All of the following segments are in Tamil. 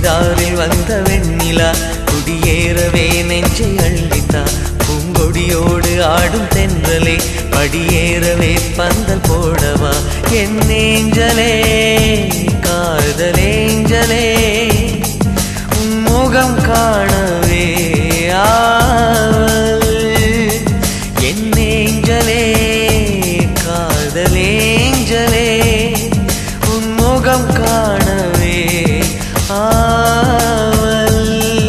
சுடிதாரில் வந்த வெண்ணிலா குடியேறவே நெஞ்சை அள்ளித்தா பூங்கொடியோடு ஆடும் தென்றலே படியேறவே பந்தல் போடவா என் ஏஞ்சலே காதலேஞ்சலே உன் முகம் காணவே ஆவல் என் ஏஞ்சலே காதலேஞ்சலே உன் முகம் காணவே ஆவல்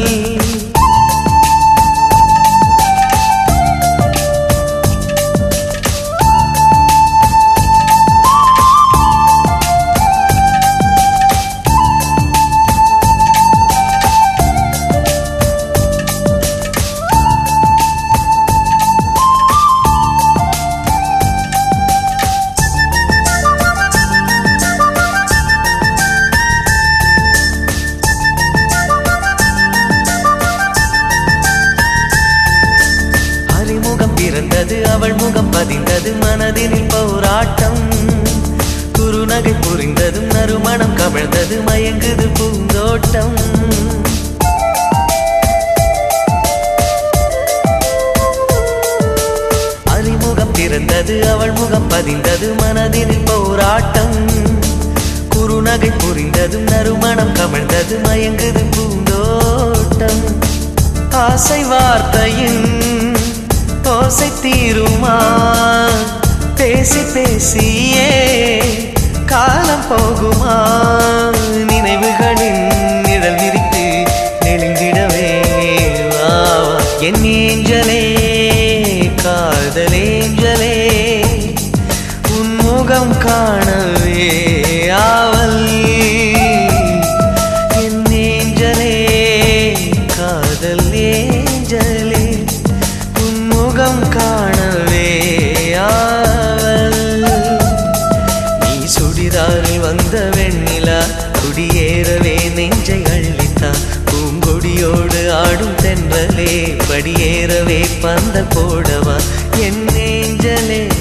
அறிமுகம் பிறந்தது அவள் முகம் பதிந்தது மனதினில் போராட்டம் குறுநகை புரிந்ததும் நறுமணம் கவிழ்ந்தது மயங்குது பூந்தோட்டம் அறிமுகம் பிறந்தது அவள் முகம் பதிந்தது மனதினில் போராட்டம் குறுநகை புரிந்ததும் நறுமணம் கமிழ்ந்தது மயங்குது பூந்தோட்டம் ஆசை வார்த்தையின் ஓசை தீருமா பேசி பேசியே காலம் போகுமா நினைவுகளின் நிழல் விரித்து நெழுந்திடவே வா வா. என் ஏஞ்சலே காதலேஞ்சலே உன் முகம் காணவே ஆவல் என் ஏஞ்சலே காதல் ஏஞ்சலே உன் முகம் காணவே ஆவல் நீ சுடிதாரில் வந்த வெண்ணிலா குடியேறவே நெஞ்சை அள்ளித்தா பூங்கொடியோடு ஆடும் தென்றலே படியேறவே பந்த போடவா என் நெஞ்சலே